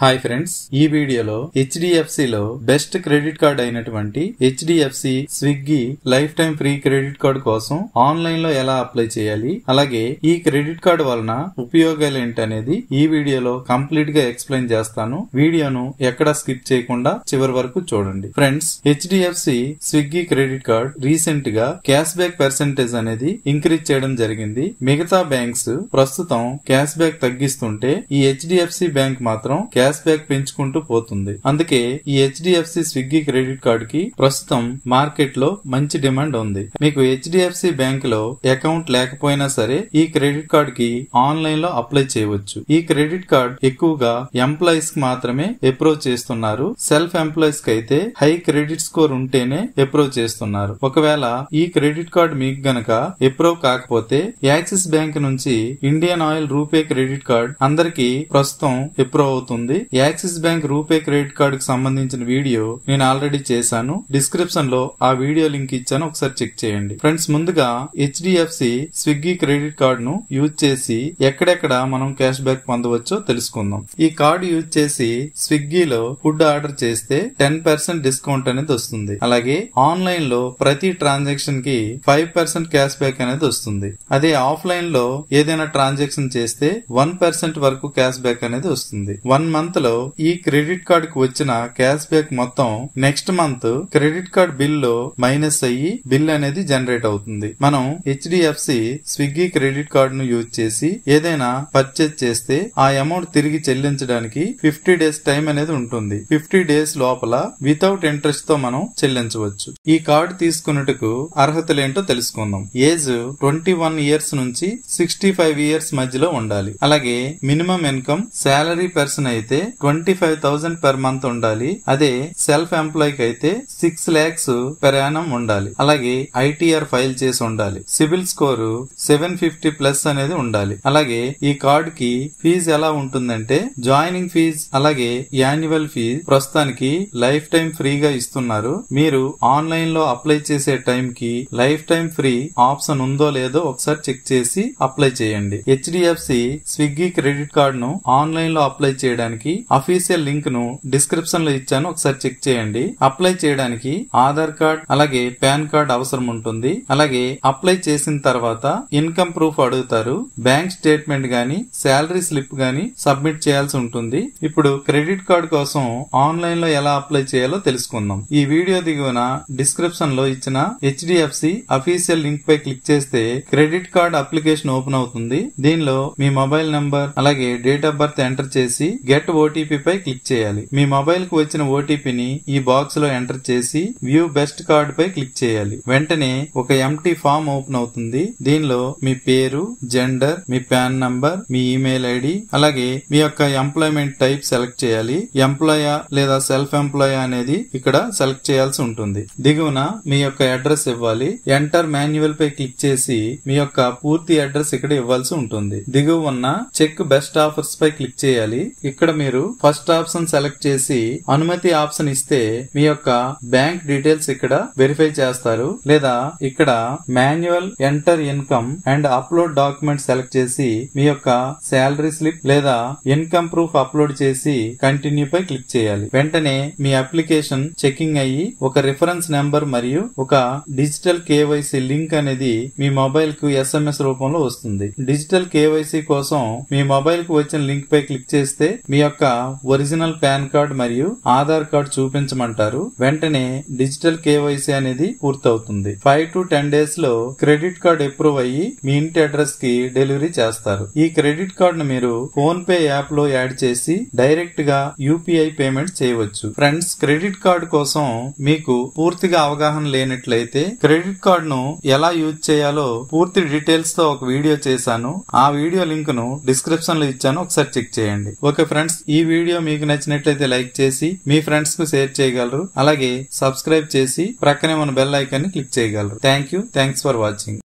hi friends ఈ వీడియోలో HDFC లో బెస్ట్ క్రెడిట్ కార్డ్ అయినటువంటి HDFC Swiggy lifetime free credit card కోసం ఆన్లైన్ లో ఎలా అప్లై చేయాలి అలాగే ఈ క్రెడిట్ కార్డ్ వలన ఉపయోగాలు ఏంటనేది ఈ వీడియోలో కంప్లీట్ గా ఎక్స్ప్లెయిన్ చేస్తాను వీడియోను ఎక్కడ స్కిప్ చేయకుండా చివరి వరకు చూడండి friends HDFC Swiggy credit card recent గా క్యాష్ బ్యాక్ పర్సెంటేజ్ అనేది ఇంక్రీజ్ చేయడం జరిగింది మిగతా బ్యాంక్స్ ప్రస్తుతం క్యాష్ బ్యాక్ తగ్గిస్తుంటే ఈ హెచ్డిఎఫ్సి బ్యాంక్ మాత్రం క్యాష్ బ్యాక్ పెంచుకుంటూ పోతుంది అందుకే ఈ హెచ్డిఎఫ్సి స్విగ్గీ క్రెడిట్ కార్డ్ కి ప్రస్తుతం మార్కెట్ లో మంచి డిమాండ్ ఉంది మీకు హెచ్డిఎఫ్సి బ్యాంక్ లో అకౌంట్ లేకపోయినా సరే ఈ క్రెడిట్ కార్డ్ కి ఆన్లైన్ లో అప్లై చేయవచ్చు ఈ క్రెడిట్ కార్డ్ ఎక్కువగా ఎంప్లాయీస్ కి మాత్రమే అప్రోచ్ చేస్తున్నారు సెల్ఫ్ ఎంప్లాయీస్ కి అయితే హై క్రెడిట్ స్కోర్ ఉంటేనే అప్రోచ్ చేస్తున్నారు ఒకవేళ ఈ క్రెడిట్ కార్డ్ మీకు గనక అప్రూవ్ కాకపోతే యాక్సిస్ బ్యాంక్ నుంచి Indian Oil RuPay credit card అందరికి ప్రస్తుతం అప్రూవ్ అవుతుంది Axis bank RuPay credit card కి సంబంధించిన వీడియో నేను ఆల్రెడీ చేశాను డిస్క్రిప్షన్ లో ఆ వీడియో లింక్ ఇచ్చాను ఒకసారి చెక్ చేయండి ఫ్రెండ్స్ ముందుగా హెచ్డిఎఫ్సి స్విగ్గీ క్రెడిట్ కార్డ్ ను యూజ్ చేసి ఎక్కడెక్కడ మనం క్యాష్ బ్యాక్ పొందవచ్చో తెలుసుకుందాం ఈ కార్డు యూజ్ చేసి స్విగ్గీలో ఫుడ్ ఆర్డర్ చేస్తే టెన్ పర్సెంట్ డిస్కౌంట్ అనేది వస్తుంది అలాగే ఆన్లైన్ లో ప్రతి ట్రాన్సాక్షన్ కి ఫైవ్ పర్సెంట్ క్యాష్ బ్యాక్ అనేది వస్తుంది అదే ఆఫ్లైన్ లో ఏదైనా ట్రాన్సాక్షన్ చేస్తే వన్ పర్సెంట్ వరకు క్యాష్ బ్యాక్ అనేది వస్తుంది వన్ మంత్ లో ఈ క్రెడిట్ కార్డ్ కు వచ్చిన క్యాష్ బ్యాక్ మొత్తం next month credit card bill లో మైనస్ అయ్యి బిల్ అనేది జనరేట్ అవుతుంది మనం హెచ్డిఎఫ్సి స్విగ్గీ క్రెడిట్ కార్డ్ ను యూజ్ చేసి ఏదైనా పర్చేజ్ చేస్తే ఆ అమౌంట్ తిరిగి చెల్లించడానికి ఫిఫ్టీ డేస్ టైం అనేది ఉంటుంది ఫిఫ్టీ డేస్ లోపల వితౌట్ ఇంట్రెస్ట్ తో మనం చెల్లించవచ్చు ఈ కార్డు తీసుకున్నట్టుకు అర్హతలేంటో తెలుసుకుందాం ఏజ్ ట్వంటీ వన్ ఇయర్స్ నుంచి సిక్స్టీ ఫైవ్ ఇయర్స్ మధ్యలో ఉండాలి అలాగే మినిమం ఇన్కమ్ శాలరీ పర్సన్ అయితే twenty five thousand per month ఉండాలి అదే సెల్ఫ్ ఎంప్లాయ్ కి అయితే సిక్స్ లాక్స్ పెర్ యానం ఉండాలి అలాగే ఐటీఆర్ ఫైల్ చేసి ఉండాలి CIBIL score seven fifty plus అనేది ఉండాలి అలాగే ఈ కార్డ్ కి ఫీజు ఎలా ఉంటుందంటే జాయినింగ్ ఫీజ్ అలాగే యాన్యువల్ ఫీజ్ ప్రస్తుతానికి లైఫ్ టైం ఫ్రీగా ఇస్తున్నారు మీరు ఆన్లైన్ లో అప్లై చేసే టైం కి లైఫ్ టైం ఫ్రీ ఆప్షన్ ఉందో లేదో ఒకసారి చెక్ చేసి అప్లై చేయండి హెచ్డిఎఫ్సి స్విగ్గీ క్రెడిట్ కార్డ్ ను ఆన్లైన్ లో అప్లై చేయడానికి అఫీషియల్ లింక్ ను డిస్క్రిప్షన్ లో ఇచ్చాను ఒకసారి చెక్ చేయండి అప్లై చేయడానికి ఆధార్ కార్డ్ అలాగే పాన్ కార్డ్ అవసరం ఉంటుంది అలాగే అప్లై చేసిన తర్వాత ఇన్కమ్ ప్రూఫ్ అడుగుతారు బ్యాంక్ స్టేట్మెంట్ గాని శాలరీ స్లిప్ గాని సబ్మిట్ చేయాల్సి ఉంటుంది ఇప్పుడు క్రెడిట్ కార్డ్ కోసం ఆన్లైన్ లో ఎలా అప్లై చేయాలో తెలుసుకుందాం ఈ వీడియో దిగువన డిస్క్రిప్షన్ లో ఇచ్చిన హెచ్డిఎఫ్సి అఫీషియల్ లింక్ పై క్లిక్ చేస్తే క్రెడిట్ కార్డ్ అప్లికేషన్ ఓపెన్ అవుతుంది దీనిలో మీ మొబైల్ నంబర్ అలాగే డేట్ ఆఫ్ బర్త్ ఎంటర్ చేసి గెట్ ఓటీపీ పై క్లిక్ చేయాలి మీ మొబైల్ కు వచ్చిన ఓటీపీని ఈ బాక్స్ లో ఎంటర్ చేసి వ్యూ బెస్ట్ కార్డ్ పై క్లిక్ చేయాలి వెంటనే ఒక ఎంటీ ఫామ్ ఓపెన్ అవుతుంది దీనిలో మీ పేరు జెండర్ మీ పాన్ నంబర్ మీ ఈమెయిల్ ఐడి అలాగే మీ యొక్క ఎంప్లాయ్మెంట్ టైప్ సెలెక్ట్ చేయాలి ఎంప్లాయా లేదా సెల్ఫ్ ఎంప్లాయ్ అనేది ఇక్కడ సెలెక్ట్ చేయాల్సి ఉంటుంది దిగువన మీ యొక్క అడ్రస్ ఇవ్వాలి ఎంటర్ మాన్యువల్ పై క్లిక్ చేసి మీ యొక్క పూర్తి అడ్రస్ ఇక్కడ ఇవ్వాల్సి ఉంటుంది దిగువ ఉన్న చెక్ బెస్ట్ ఆఫర్స్ పై క్లిక్ చేయాలి ఇక్కడ మీరు ఫస్ట్ ఆప్షన్ సెలెక్ట్ చేసి అనుమతి ఆప్షన్ ఇస్తే మీ యొక్క బ్యాంక్ డీటెయిల్స్ ఇక్కడ వెరిఫై చేస్తారు లేదా ఇక్కడ manual enter income and upload document select చేసి మీ యొక్క శాలరీ స్లిప్ లేదా ఇన్కమ్ ప్రూఫ్ అప్లోడ్ చేసి కంటిన్యూ పై క్లిక్ చేయాలి వెంటనే మీ అప్లికేషన్ చెకింగ్ అయ్యి ఒక రిఫరెన్స్ నెంబర్ మరియు ఒక డిజిటల్ కేవైసీ లింక్ అనేది మీ మొబైల్ కు ఎస్ఎంఎస్ రూపంలో వస్తుంది డిజిటల్ కేవైసీ కోసం మీ మొబైల్ కు వచ్చిన లింక్ పై క్లిక్ చేస్తే మీ యొక్క ఒరిజినల్ పాన్ కార్డ్ మరియు ఆధార్ కార్డ్ చూపించమంటారు వెంటనే డిజిటల్ కేవైసీ అనేది పూర్తవుతుంది ఫైవ్ టు టెన్ డేస్ లో క్రెడిట్ కార్డ్ అప్రూవ్ అయ్యి మీ ఇంటి అడ్రస్ కి డెలివరీ చేస్తారు ఈ క్రెడిట్ కార్డ్ ను మీరు ఫోన్ పే యాప్ లో యాడ్ చేసి డైరెక్ట్ గా యూపీఐ పేమెంట్ చేయవచ్చు ఫ్రెండ్స్ క్రెడిట్ కార్డ్ కోసం మీకు పూర్తిగా అవగాహన లేనట్లయితే క్రెడిట్ కార్డ్ ను ఎలా యూజ్ చేయాలో పూర్తి డీటెయిల్స్ తో ఒక వీడియో చేశాను ఆ వీడియో లింక్ ను డిస్క్రిప్షన్ లో ఇచ్చాను ఒకసారి చెక్ చేయండి ఓకే ఫ్రెండ్స్ ఈ వీడియో మీకు నచ్చినట్లయితే లైక్ చేసి మీ ఫ్రెండ్స్ కు షేర్ చేయగలరు అలాగే సబ్స్క్రైబ్ చేసి ప్రక్కనే మన బెల్ ఐకాన్ ని క్లిక్ చేయగలరు thank you thanks for watching